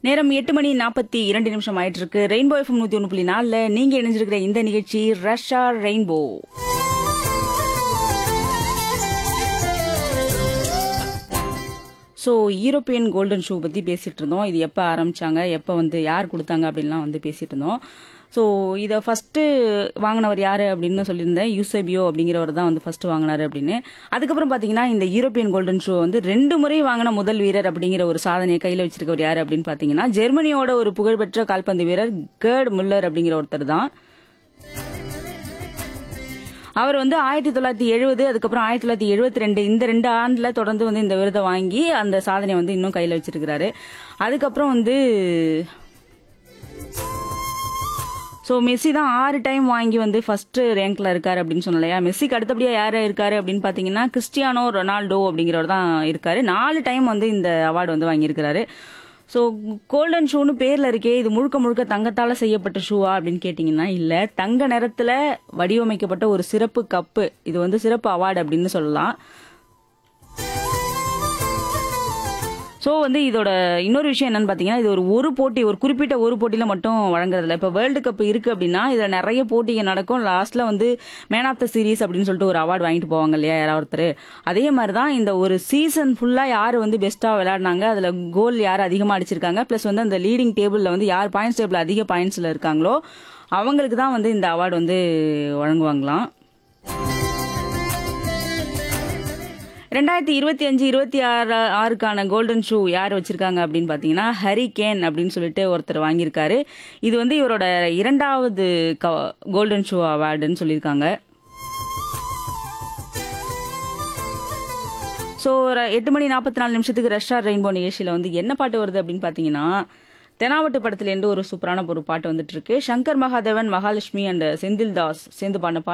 நேரம் எட்டு மணி நாற்பத்தி இரண்டு நிமிஷம் ஆயிட்டு இருக்கு ரெயின்போ எஃப்எம் நூத்தி ஒன்று புள்ளி நாலுல நீங்க இணைஞ்சிருக்கிற இந்த நிகழ்ச்சி Russia rainbow so European golden shoe பற்றி பேசிகிட்டு இருந்தோம் இது எப்போ ஆரம்பிச்சாங்க எப்போ வந்து யார் கொடுத்தாங்க அப்படின்லாம் வந்து பேசிகிட்டு இருந்தோம் ஸோ இதை ஃபஸ்ட்டு வாங்கினவர் யார் அப்படின்னு சொல்லியிருந்தேன் யூசேபியோ அப்படிங்கிறவர் தான் வந்து ஃபஸ்ட்டு வாங்கினார் அப்படின்னு அதுக்கப்புறம் பார்த்தீங்கன்னா இந்த யூரோப்பியன் கோல்டன் ஷூ வந்து ரெண்டு முறை வாங்கின முதல் வீரர் அப்படிங்கிற ஒரு சாதனையை கையில் வச்சிருக்கவர் யார் அப்படின்னு பார்த்தீங்கன்னா ஜெர்மனியோட ஒரு புகழ்பெற்ற கால்பந்து வீரர் கேர்ட் முல்லர் அப்படிங்கிற ஒருத்தர் தான் அவர் வந்து ஆயிரத்தி தொள்ளாயிரத்தி எழுபது அதுக்கப்புறம் ஆயிரத்தி தொள்ளாயிரத்தி எழுபத்தி ரெண்டு இந்த ரெண்டு ஆண்டுல தொடர்ந்து வந்து இந்த விருதை வாங்கி அந்த சாதனை வந்து இன்னும் கையில் வச்சிருக்கிறாரு அதுக்கப்புறம் வந்து ஸோ மெஸ்ஸி தான் ஆறு டைம் வாங்கி வந்து ஃபர்ஸ்ட் ரேங்க்ல இருக்காரு அப்படின்னு சொன்னலையா மெஸ்ஸிக்கு அடுத்தபடியாக யார் இருக்காரு அப்படின்னு பார்த்தீங்கன்னா கிறிஸ்டியானோ ரொனால்டோ அப்படிங்கிறவர் தான் இருக்காரு நாலு டைம் வந்து இந்த அவார்டு வந்து வாங்கியிருக்கிறாரு ஸோ கோல்டன் ஷூன்னு பேர்ல இருக்கே இது முழுக்க முழுக்க தங்கத்தால செய்யப்பட்ட ஷூவா அப்படின்னு கேட்டிங்கன்னா இல்லை தங்க நிறத்துல வடிவமைக்கப்பட்ட ஒரு சிறப்பு கப்பு இது வந்து சிறப்பு அவார்டு அப்படின்னு சொல்லலாம் ஸோ வந்து இதோட இன்னொரு விஷயம் என்னன்னு பார்த்தீங்கன்னா இது ஒரு ஒரு போட்டி ஒரு குறிப்பிட்ட ஒரு போட்டியில் மட்டும் வழங்குறதில்ல இப்போ வேர்ல்டு கப் இருக்கு அப்படின்னா இதில் நிறைய போட்டிகள் நடக்கும் லாஸ்ட்ல வந்து மேன் ஆஃப் த சீரீஸ் அப்படின்னு சொல்லிட்டு ஒரு அவார்டு வாங்கிட்டு போவாங்க இல்லையா யாராவது ஒருத்தர் அதே மாதிரி தான் இந்த ஒரு சீசன் ஃபுல்லாக யார் வந்து பெஸ்ட்டாக விளையாடினாங்க அதில் கோல் யார் அதிகமாக அடிச்சிருக்காங்க ப்ளஸ் வந்து அந்த லீடிங் டேபிளில் வந்து யார் பாயிண்ட்ஸ் டேபிள் அதிக பாயிண்ட்ஸில் இருக்காங்களோ அவங்களுக்கு தான் வந்து இந்த அவார்டு வந்து வழங்குவாங்களாம் ரெண்டாயிரத்தி இருபத்தி அஞ்சு இருபத்தி ஆறு ஆறுக்கான கோல்டன் ஷூ யார் வச்சிருக்காங்க அப்படின்னு பார்த்தீங்கன்னா ஹரி கேன் அப்படின்னு சொல்லிட்டு ஒருத்தர் வாங்கியிருக்காரு இது வந்து இவரோட இரண்டாவது கோல்டன் ஷூ அவார்டுன்னு சொல்லியிருக்காங்க ஸோ ஒரு எட்டு மணி நாற்பத்தி நாலு நிமிஷத்துக்கு ரஷ்யா ரெயின்போ நிகழ்ச்சியில் வந்து என்ன பாட்டு வருது அப்படின்னு பார்த்தீங்கன்னா தெனாவட்டு படத்துலேருந்து ஒரு சூப்பரான ஒரு பாட்டு வந்துட்டு இருக்கு சங்கர் மகாதேவன் மகாலட்சுமி அண்ட் செந்தில் தாஸ் சேர்ந்து பாடின பாட்டு